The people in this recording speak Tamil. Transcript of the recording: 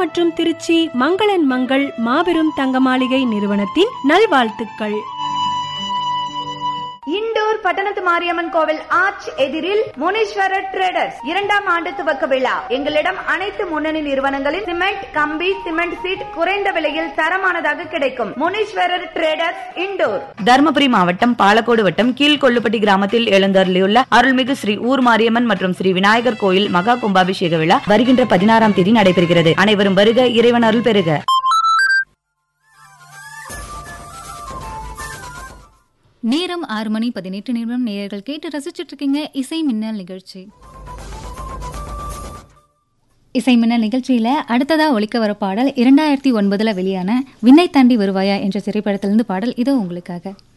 மற்றும் திருச்சி மங்களன் மங்கள் மாபெரும் தங்க மாளிகை நிறுவனத்தின் நல்வாழ்த்துக்கள் இண்டோர் பட்டணத்து மாரியம்மன் கோவில் ஆர்ச் எதிரில் முனீஸ்வரர் ட்ரேடர்ஸ் இரண்டாம் ஆண்டு துவக்க விழா எங்களிடம் அனைத்து முன்னணி நிறுவனங்களின் சிமெண்ட் கம்பி சிமெண்ட் சீட் குறைந்த விலையில் தரமானதாக கிடைக்கும் முனீஸ்வரர் ட்ரேடர்ஸ் இண்டோர் தருமபுரி மாவட்டம் பாலக்கோடு வட்டம் கீழ்கொள்ளுப்பட்டி கிராமத்தில் எழுந்தருளியுள்ள அருள்மிகு ஸ்ரீ ஊர் மாரியம்மன் மற்றும் ஸ்ரீ விநாயகர் கோயில் மகா கும்பாபிஷேக விழா வருகின்ற பதினாறாம் தேதி நடைபெறுகிறது அனைவரும் வருக இறைவன் அருள் பெறுக நேரம் ஆறு மணி பதினெட்டு நிமிடம் நேயர்கள் கேட்டு ரசிச்சுட்டு இருக்கீங்க இசை மின்னல் நிகழ்ச்சி இசை மின்னல் நிகழ்ச்சியில அடுத்ததா ஒலிக்க வர பாடல் இரண்டாயிரத்தி ஒன்பதுல வெளியான விண்ணை தாண்டி வருவாயா என்ற திரைப்படத்திலிருந்து பாடல் இதோ உங்களுக்காக